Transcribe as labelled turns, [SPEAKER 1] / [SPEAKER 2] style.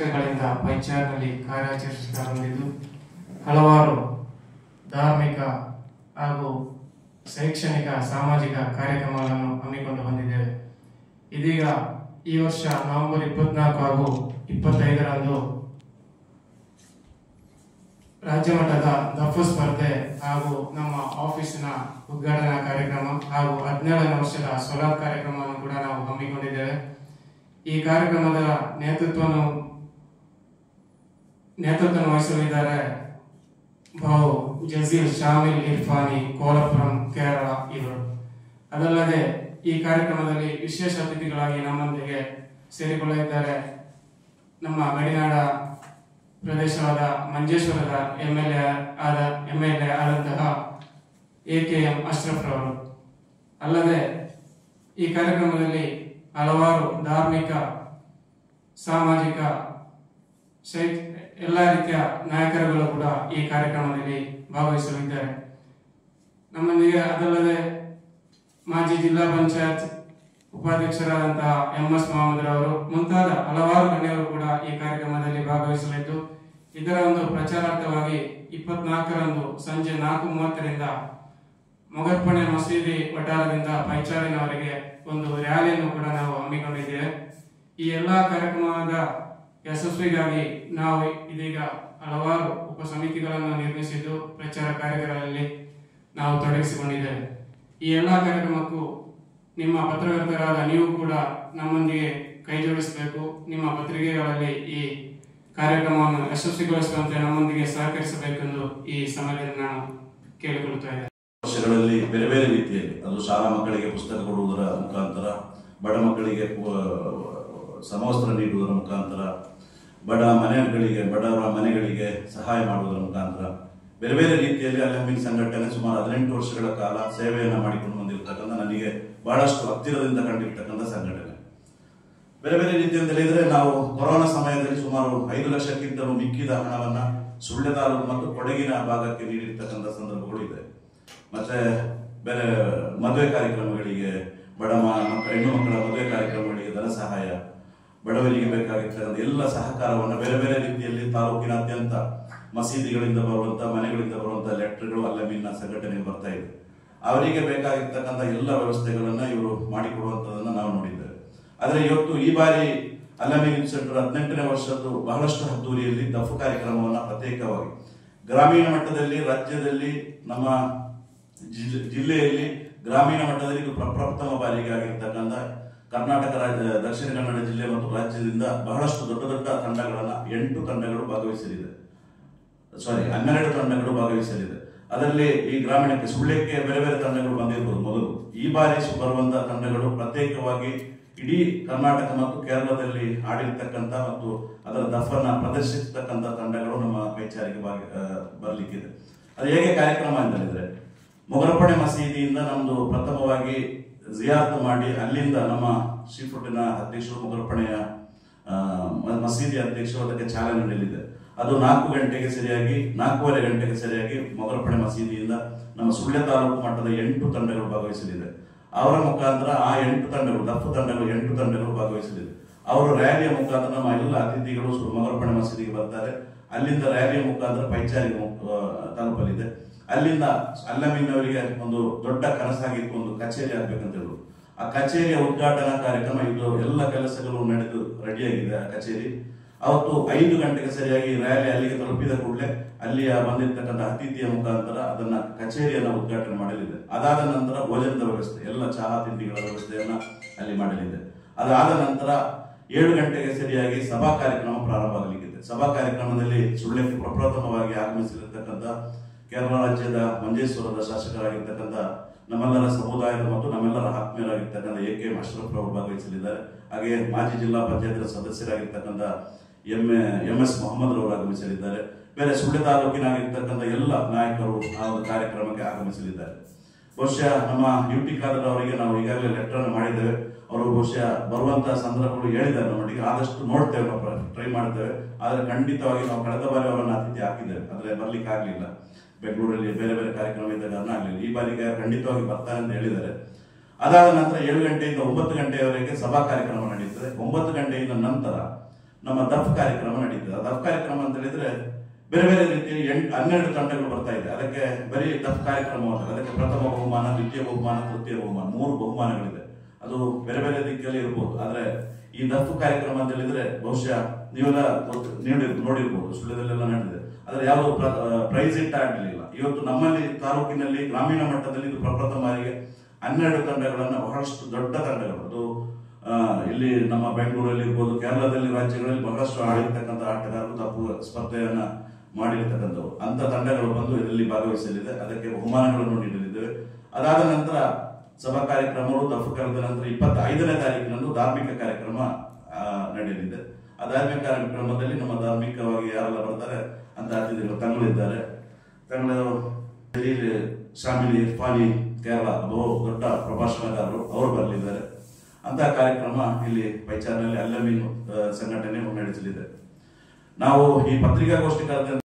[SPEAKER 1] ದಶಕಗಳಿಂದ ಪಂಚಾಯತ್ನಲ್ಲಿ ಕಾರ್ಯಾಚರಿಸುತ್ತಾ ಬಂದಿದ್ದು ಹಲವಾರು ಧಾರ್ಮಿಕ ಹಾಗೂ ಶೈಕ್ಷಣಿಕ ಸಾಮಾಜಿಕ ಕಾರ್ಯಕ್ರಮಗಳನ್ನು ಹಮ್ಮಿಕೊಂಡು ಬಂದಿದ್ದೇವೆ ಇದೀಗ ಈ ವರ್ಷ ನವೆಂಬರ್ ಇಪ್ಪತ್ನಾಲ್ಕು ಹಾಗೂ ಇಪ್ಪತ್ತೈದರಂದು ರಾಜ್ಯ ಮಟ್ಟದ ದಫು ಸ್ಪರ್ಧೆ ಹಾಗೂ ನಮ್ಮ ಆಫೀಸಿನ ಉದ್ಘಾಟನಾ ಕಾರ್ಯಕ್ರಮ ಹಾಗೂ ಹದಿನೇಳನೇ ವರ್ಷದ ಸೋಲಾರ್ ಕಾರ್ಯಕ್ರಮವನ್ನು ಕೂಡ ನಾವು ಹಮ್ಮಿಕೊಂಡಿದ್ದೇವೆ ಈ ಕಾರ್ಯಕ್ರಮದ ನೇತೃತ್ವವನ್ನು ನೇತೃತ್ವ ವಹಿಸಲಿದ್ದಾರೆ ಭಾವು ಜಜೀಲ್ ಶಾಮಿಲ್ ಇರ್ಫಾನಿ ಕೋಲಪುರಂ ಕೇರಳ ಇವರು ಅದಲ್ಲದೆ ಈ ಕಾರ್ಯಕ್ರಮದಲ್ಲಿ ವಿಶೇಷ ಅತಿಥಿಗಳಾಗಿ ನಮ್ಮೊಂದಿಗೆ ಸೇರಿಕೊಳ್ಳಲಿದ್ದಾರೆ ನಮ್ಮ ಗಡಿನಾಡ ಪ್ರದೇಶವಾದ ಮಂಜೇಶ್ವರದ ಎಂ ಎಲ್ ಎ ಆದ ಎಂ ಎಲ್ ಎ ಆದಂತಹ ಎ ಕೆ ಎಂ ಅಶ್ರಫ್ ರವರು ಅಲ್ಲದೆ ಈ ಕಾರ್ಯಕ್ರಮದಲ್ಲಿ ಹಲವಾರು ಧಾರ್ಮಿಕ ಸಾಮಾಜಿಕ ಶೈ ಎಲ್ಲ ರೀತಿಯ ನಾಯಕರುಗಳು ಕೂಡ ಈ ಕಾರ್ಯಕ್ರಮದಲ್ಲಿ ಭಾಗವಹಿಸಲಿದ್ದಾರೆ ನಮ್ಮೊಂದಿಗೆ ಅದಲ್ಲದೆ ಮಾಜಿ ಜಿಲ್ಲಾ ಪಂಚಾಯತ್ ಉಪಾಧ್ಯಕ್ಷರಾದಂತಹ ಎಂ ಎಸ್ ಮೊಹಮ್ಮದ್ ರವರು ಮುಂತಾದ ಹಲವಾರು ಗಣ್ಯರು ಕೂಡ ಈ ಕಾರ್ಯಕ್ರಮದಲ್ಲಿ ಭಾಗವಹಿಸಲಿದ್ದು ಇದರ ಒಂದು ಪ್ರಚಾರಾರ್ಥವಾಗಿ ಇಪ್ಪತ್ನಾಲ್ಕರಂದು ಸಂಜೆ ನಾಲ್ಕು ಮೂವತ್ತರಿಂದ ಮೊಗರ್ಪಣೆ ಮಸೀದಿ ವಠಾರದಿಂದ ಪೈಚಾರಿನವರೆಗೆ ಒಂದು ರ್ಯಾಲಿಯನ್ನು ಕೂಡ ನಾವು ಹಮ್ಮಿಕೊಂಡಿದ್ದೇವೆ ಈ ಎಲ್ಲಾ ಕಾರ್ಯಕ್ರಮದ ಯಶಸ್ವಿಗಾಗಿ ನಾವು ಇದೀಗ ಹಲವಾರು ಉಪ ಸಮಿತಿಗಳನ್ನು ನಿರ್ಮಿಸಿದ್ದು ಪ್ರಚಾರ ಕಾರ್ಯಗಳಲ್ಲಿ ನಾವು ತೊಡಗಿಸಿಕೊಂಡಿದ್ದೇವೆ ಈ ಎಲ್ಲಾ ಕಾರ್ಯಕ್ರಮಕ್ಕೂ ನಿಮ್ಮ ಪತ್ರಕರ್ತರಾದ ನೀವು ಕೂಡ ನಮ್ಮೊಂದಿಗೆ ಕೈ ಜೋಡಿಸಬೇಕು ನಿಮ್ಮ ಪತ್ರಿಕೆಗಳಲ್ಲಿ ಈ ಕಾರ್ಯಕ್ರಮವನ್ನು ಯಶಸ್ವಿಗೊಳಿಸುವಂತೆ ನಮ್ಮೊಂದಿಗೆ ಸಹಕರಿಸಬೇಕೆಂದು ಈ ಸಮಯದಲ್ಲಿ ನಾನು ಕೇಳಿಕೊಳ್ಳುತ್ತಾ ಇದ್ದೇನೆ
[SPEAKER 2] ವರ್ಷಗಳಲ್ಲಿ ಬೇರೆ ಬೇರೆ ರೀತಿಯಲ್ಲಿ ಅದು ಶಾಲಾ ಮಕ್ಕಳಿಗೆ ಪುಸ್ತಕ ಕೊಡುವುದರ ಮುಖಾಂತರ ಬಡ ಮಕ್ಕಳಿಗೆ ಪು- ಸಮವಸ್ತ್ರ ನೀಡುವುದರ ಮುಖಾಂತರ ಬಡ ಮನೆಗಳಿಗೆ ಬಡವರ ಮನೆಗಳಿಗೆ ಸಹಾಯ ಮಾಡುವುದರ ಮುಖಾಂತರ ಬೇರೆ ಬೇರೆ ರೀತಿಯಲ್ಲಿ ಅಲ್ಹಮ್ಮಿನ್ ಸಂಘಟನೆ ಸುಮಾರು ಹದಿನೆಂಟು ವರ್ಷಗಳ ಕಾಲ ಸೇವೆಯನ್ನು ಮಾಡಿಕೊಂಡು ಬಂದಿರತಕ್ಕಂಥ ನನಗೆ ಬಹಳಷ್ಟು ಹತ್ತಿರದಿಂದ ಕಂಡಿರ್ತಕ್ಕಂಥ ಸಂಘಟನೆ ಬೇರೆ ಬೇರೆ ರೀತಿ ಅಂತ ಹೇಳಿದ್ರೆ ನಾವು ಕೊರೋನಾ ಸಮಯದಲ್ಲಿ ಸುಮಾರು ಐದು ಲಕ್ಷಕ್ಕಿಂತಲೂ ಮಿಕ್ಕಿದ ಹಣವನ್ನ ಸುಳ್ಯ ತಾಲೂಕು ಮತ್ತು ಕೊಡಗಿನ ಭಾಗಕ್ಕೆ ನೀಡಿರ್ತಕ್ಕಂಥ ಸಂದರ್ಭಗಳು ಇದೆ ಮತ್ತೆ ಬೇರೆ ಮದುವೆ ಕಾರ್ಯಕ್ರಮಗಳಿಗೆ ಬಡ ಮ- ಮಕ್ಕ- ಹೆಣ್ಣು ಮಕ್ಕಳ ಮದುವೆ ಕಾರ್ಯಕ್ರಮಗಳಿಗೆ ಧನ ಸಹಾಯ ಬಡವರಿಗೆ ಬೇಕಾಗಿರ್ತಕ್ಕಂಥ ಎಲ್ಲ ಸಹಕಾರವನ್ನು ಬೇರೆ ಬೇರೆ ರೀತಿಯಲ್ಲಿ ತಾಲೂಕಿನಾದ್ಯಂತ ಮಸೀದಿಗಳಿಂದ ಬರುವಂತ ಮನೆಗಳಿಂದ ಬರುವಂತ ಲೆಟರ್ಗಳು ಅಲ್ಲಮಿನ್ನ ಸಂಘಟನೆಗೆ ಬರ್ತಾ ಇದೆ ಅವರಿಗೆ ಬೇಕಾಗಿರ್ತಕ್ಕಂಥ ಎಲ್ಲ ವ್ಯವಸ್ಥೆಗಳನ್ನ ಇವರು ಮಾಡಿಕೊಡುವಂತದನ್ನ ನಾವು ನೋಡಿದ್ದೇವೆ ಆದ್ರೆ ಇವತ್ತು ಈ ಬಾರಿ ಅಲ್ಲಮೀನ್ ಸೆಂಟರ್ ಹದಿನೆಂಟನೇ ವರ್ಷದ್ದು ಬಹಳಷ್ಟು ಹದ್ದೂರಿಯಲ್ಲಿ ದಫು ಕಾರ್ಯಕ್ರಮವನ್ನ ಪ್ರತ್ಯೇಕವಾಗಿ ಗ್ರಾಮೀಣ ಮಟ್ಟದಲ್ಲಿ ರಾಜ್ಯದಲ್ಲಿ ನಮ್ಮ ಜಿಲ್ಲೆ- ಜಿಲ್ಲೆಯಲ್ಲಿ ಗ್ರಾಮೀಣ ಮಟ್ಟದಲ್ಲಿ ಇದು ಪ್ರ- ಪ್ರಪ್ರಥಮ ಬಾರಿಗೆ ಆಗಿರ್ತಕ್ಕಂಥ ಕರ್ನಾಟಕ ರಾಜ್ಯ ದಕ್ಷಿಣ ಕನ್ನಡ ಜಿಲ್ಲೆ ಮತ್ತು ರಾಜ್ಯದಿಂದ ಬಹಳಷ್ಟು ದೊಡ್ಡ ದೊಡ್ಡ ತಂಡಗಳನ್ನ ಎಂಟು ತಂಡಗಳು ಭಾಗವಹಿಸಲಿದೆ ಸಾರಿ ಹನ್ನೆರಡು ತಂಡಗಳು ಭಾಗವಹಿಸಲಿದೆ ಅದರಲ್ಲಿ ಈ ಗ್ರಾಮೀಣಕ್ಕೆ ಸುಳ್ಯಕ್ಕೆ ಬೇರೆ ಬೇರೆ ತಂಡಗಳು ಬಂದಿರ್ಬೋದು ಮೊದಲು ಈ ಬಾರಿ ಸು- ಬರುವಂತಹ ತಂಡಗಳು ಪ್ರತ್ಯೇಕವಾಗಿ ಇಡೀ ಕರ್ನಾಟಕ ಮತ್ತು ಕೇರಳದಲ್ಲಿ ಆಡಿರ್ತಕ್ಕಂಥ ಮತ್ತು ಅದರ ದಫನ್ನ ಪ್ರದರ್ಶಿಸತಕ್ಕಂಥ ತಂಡಗಳು ನಮ್ಮ ಕೈಚಾರಿಗೆ ಭಾಗ ಆ, ಬರ್ಲಿಕ್ಕಿದೆ ಅದು ಹೇಗೆ ಕಾರ್ಯಕ್ರಮ ಅಂತ ಹೇಳಿದ್ರೆ ಮೊಗರಪಣೆ ಮಸೀದಿಯಿಂದ ನಮ್ದು ಪ್ರಥಮವಾಗಿ ಜಿಯಾರತ್ ಮಾಡಿ ಅಲ್ಲಿಂದ ನಮ್ಮ ಶ್ರೀಫುಟ್ಟಿನ ಅಧ್ಯಕ್ಷರು ಮೊಗರಪಣೆಯ ಆ, ಮ- ಮಸೀದಿ ಅಧ್ಯಕ್ಷರು ಅದಕ್ಕೆ ಚಾಲನೆ ನೀಡಲಿದೆ ಅದು ನಾಲ್ಕು ಗಂಟೆಗೆ ಸರಿಯಾಗಿ ನಾಲ್ಕೂವರೆ ಗಂಟೆಗೆ ಸರಿಯಾಗಿ ಮೊಗರಪಣೆ ಮಸೀದಿಯಿಂದ ನಮ್ಮ ಸುಳ್ಯ ತಾಲೂಕು ಮಟ್ಟದ ಎಂಟು ತಂಡಗಳು ಭಾಗವಹಿಸಲಿದೆ ಅವರ ಮುಖಾಂತರ ಆ ಎಂಟು ತಂಡಗಳು ದಪ್ಪು ತಂಡಗಳು ಎಂಟು ತಂಡಗಳು ಭಾಗವಹಿಸಲಿದೆ ಅವರು ರ್ಯಾಲಿಯ ಮುಖಾಂತರ ನಮ್ಮ ಎಲ್ಲ ಅತಿಥಿಗಳು ಸು- ಮೊಗರಪಣೆ ಮಸೀದಿಗೆ ಬರ್ತಾರೆ ಅಲ್ಲಿಂದ ರ್ಯಾಲಿಯ ಮುಖಾಂತರ ಪೈಚಾರಿಗೆ ಮು- ಆ, ತಲುಪಲಿದೆ ಅಲ್ಲಿಂದ ಅಲ್ಲಮಿನ್ನವರಿಗೆ ಒಂದು ದೊಡ್ಡ ಕನಸಾಗಿತ್ತು ಒಂದು ಕಚೇರಿ ಆಗ್ಬೇಕಂತ ಹೇಳುದು ಆ ಕಚೇರಿಯ ಉದ್ಘಾಟನಾ ಕಾರ್ಯಕ್ರಮ ಇದು ಎಲ್ಲ ಕೆಲಸಗಳು ನಡೆದು ರೆಡಿಯಾಗಿದೆ ಆ ಕಚೇರಿ ಅವತ್ತು ಐದು ಗಂಟೆಗೆ ಸರಿಯಾಗಿ ರ್ಯಾಲಿ ಅಲ್ಲಿಗೆ ತಲುಪಿದ ಕೂಡಲೇ ಅಲ್ಲಿಯ ಬಂದಿರತಕ್ಕಂಥ ಅತಿಥಿಯ ಮುಖಾಂತರ ಅದನ್ನ ಕಚೇರಿಯನ್ನ ಉದ್ಘಾಟನೆ ಮಾಡಲಿದೆ ಅದಾದ ನಂತರ ಭೋಜನದ ವ್ಯವಸ್ಥೆ ಎಲ್ಲ ಚಹಾ ತಿಂಡಿಗಳ ವ್ಯವಸ್ಥೆಯನ್ನ ಅಲ್ಲಿ ಮಾಡಲಿದೆ ಅದಾದ ನಂತರ ಏಳು ಗಂಟೆಗೆ ಸರಿಯಾಗಿ ಸಭಾ ಕಾರ್ಯಕ್ರಮ ಪ್ರಾರಂಭ ಆಗಲಿಕ್ಕಿದೆ ಸಭಾ ಕಾರ್ಯಕ್ರಮದಲ್ಲಿ ಸುಳ್ಯಕ್ಕೆ ಪ್ರಪ್ರಥಮವಾಗಿ ಆಗಮಿಸಿರತಕ್ಕಂಥ ಕೇರಳ ರಾಜ್ಯದ ಮಂಜೇಶ್ವರದ ಶಾಸಕರಾಗಿರ್ತಕ್ಕಂಥ ನಮ್ಮೆಲ್ಲರ ಸಮುದಾಯದ ಮತ್ತು ನಮ್ಮೆಲ್ಲರ ಆತ್ಮೀಯರಾಗಿರ್ತಕ್ಕಂಥ ಎ ಕೆ ಅಶ್ರಫ್ ಅವರು ಭಾಗವಹಿಸಲಿದ್ದಾರೆ ಹಾಗೆ ಮಾಜಿ ಜಿಲ್ಲಾ ಪಂಚಾಯತ್ ಸದಸ್ಯರಾಗಿರ್ತಕ್ಕಂಥ ಎಂ ಎಂ ಎಸ್ ಮೊಹಮ್ಮದ್ ರವರು ಆಗಮಿಸಲಿದ್ದಾರೆ ಬೇರೆ ಸುಳ್ಯ ತಾಲೂಕಿನಾಗಿರ್ತಕ್ಕಂಥ ಎಲ್ಲ ನಾಯಕರು ಆ ಒಂದು ಕಾರ್ಯಕ್ರಮಕ್ಕೆ ಆಗಮಿಸಲಿದ್ದಾರೆ ಬಹುಶಃ ನಮ್ಮ ಯು ಟಿ ಖಾದರ್ ಅವರಿಗೆ ನಾವು ಈಗಾಗಲೇ ಲೆಟರ್ ಅನ್ನು ಮಾಡಿದ್ದೇವೆ ಅವರು ಬಹುಶಃ ಬರುವಂತಹ ಸಂದರ್ಭಗಳು ಹೇಳಿದ್ದಾರೆ ನಮ್ಮೊಟ್ಟಿಗೆ ಆದಷ್ಟು ನೋಡ್ತೇವೆ ನಾವು ಟ್ರೈ ಮಾಡ್ತೇವೆ ಆದ್ರೆ ಖಂಡಿತವಾಗಿ ನಾವು ಕಳೆದ ಬಾರಿ ಅವರನ್ನು ಅತಿಥಿ ಹಾಕಿದ್ದೇವೆ ಆದ್ರೆ ಬರ್ಲಿಕ್ಕೆ ಆಗ್ಲಿಲ್ಲ ಬೆಂಗಳೂರಲ್ಲಿ ಬೇರೆ ಬೇರೆ ಕಾರ್ಯಕ್ರಮ ಇದ್ದ ಕಾರಣ ಆಗ್ಲಿಲ್ಲ ಈ ಬಾರಿಗೆ ಖಂಡಿತವಾಗಿ ಬರ್ತಾರೆ ಅಂತ ಹೇಳಿದ್ದಾರೆ ಅದಾದ ನಂತರ ಏಳು ಗಂಟೆಯಿಂದ ಒಂಬತ್ತು ಗಂಟೆಯವರೆಗೆ ಸಭಾ ಕಾರ್ಯಕ್ರಮ ನಡೆಯುತ್ತದೆ ಒಂಬತ್ತು ಗಂಟೆಯಿಂದ ನಂತರ ನಮ್ಮ ದಫ್ ಕಾರ್ಯಕ್ರಮ ನಡೀತದೆ ಆ ದಫ್ ಕಾರ್ಯಕ್ರಮ ಅಂತ ಹೇಳಿದ್ರೆ ಬೇರೆ ಬೇರೆ ರೀತಿಯ ಎಂಟು ಹನ್ನೆರಡು ತಂಡಗಳು ಬರ್ತಾ ಇದೆ ಅದಕ್ಕೆ ಬರೀ ದಫ್ ಕಾರ್ಯಕ್ರಮ ಅಂತ ಅದಕ್ಕೆ ಪ್ರಥಮ ಬಹುಮಾನ ದ್ವಿತೀಯ ಬಹುಮಾನ ತೃತೀಯ ಬಹುಮಾನ ಮೂರು ಬಹುಮಾನಗಳಿದೆ ಅದು ಬೇರೆ ಬೇರೆ ರೀತಿಯಲ್ಲಿ ಇರ್ಬೋದು ಆದ್ರೆ ಈ ದಫ್ ಕಾರ್ಯಕ್ರಮ ಅಂತ ಹೇಳಿದ್ರೆ ಬಹುಶಃ ನೀವೆಲ್ಲ ಗೊತ್ತು- ನೋಡಿ ನೋಡಿರ್ಬೋದು ಸುಳ್ಯದಲ್ಲೆಲ್ಲ ನಡೆದಿದೆ ಆದ್ರೆ ಯಾವ ಪ್ರೈಸ್ ಇಟ್ಟ ಆಗಲಿಲ್ಲ ಇವತ್ತು ನಮ್ಮಲ್ಲಿ ತಾಲೂಕಿನಲ್ಲಿ ಗ್ರಾಮೀಣ ಮಟ್ಟದಲ್ಲಿ ಇದು ಪ್ರಪ್ರಥಮ ಬಾರಿಗೆ ಹನ್ನೆರಡು ತಂಡಗಳನ್ನ ಬಹಳಷ್ಟು ದೊಡ್ಡ ತಂಡಗಳು ಅದು ಆ, ಇಲ್ಲಿ ನಮ್ಮ ಬೆಂಗಳೂರಲ್ಲಿ ಇರ್ಬೋದು ಕೇರಳದಲ್ಲಿ ರಾಜ್ಯಗಳಲ್ಲಿ ಬಹಳಷ್ಟು ಆಡಿರ್ತಕ್ಕಂಥ ಆಟಗಾರರು ತಪ್ಪು ಸ್ಪರ್ಧೆಯನ್ನ ಮಾಡಿರ್ತಕ್ಕಂಥವು ಅಂತ ತಂಡಗಳು ಬಂದು ಇದರಲ್ಲಿ ಭಾಗವಹಿಸಲಿದೆ ಅದಕ್ಕೆ ಬಹುಮಾನಗಳನ್ನು ನೀಡಲಿದ್ದೇವೆ ಅದಾದ ನಂತರ ಸಭಾ ಕಾರ್ಯಕ್ರಮಗಳು ದಫ್ ಕರೆದ ನಂತರ ಇಪ್ಪತ್ತೈದನೇ ತಾರೀಕಿನಂದು ಧಾರ್ಮಿಕ ಕಾರ್ಯಕ್ರಮ ಆ, ನಡೆಯಲಿದೆ ಆ ಧಾರ್ಮಿಕ ಕಾರ್ಯಕ್ರಮದಲ್ಲಿ ನಮ್ಮ ಧಾರ್ಮಿಕವಾಗಿ ಯಾರೆಲ್ಲ ಬರ್ತಾರೆ ಅಂತ ಅತಿಥಿಗಳು ತಂಗಳಿದ್ದಾರೆ ತಂಗಳು ಜಲೀಲ್ ಶಾಮಿಲಿ ಇರ್ಫಾನಿ ಕೇರಳ ಬಹು ದೊಡ್ಡ ಪ್ರಭಾಷಣಕಾರರು ಅವರು ಬರಲಿದ್ದಾರೆ ಅಂತಹ ಕಾರ್ಯಕ್ರಮ ಇಲ್ಲಿ ಪೈಚಾರ್ನಲ್ಲಿ ಅಲ್ಲಮೀನು ಆ, ಸಂಘಟನೆ ನಡೆಸಲಿದೆ ನಾವು ಈ ಪತ್ರಿಕಾಗೋಷ್ಠಿ ಕರೆದ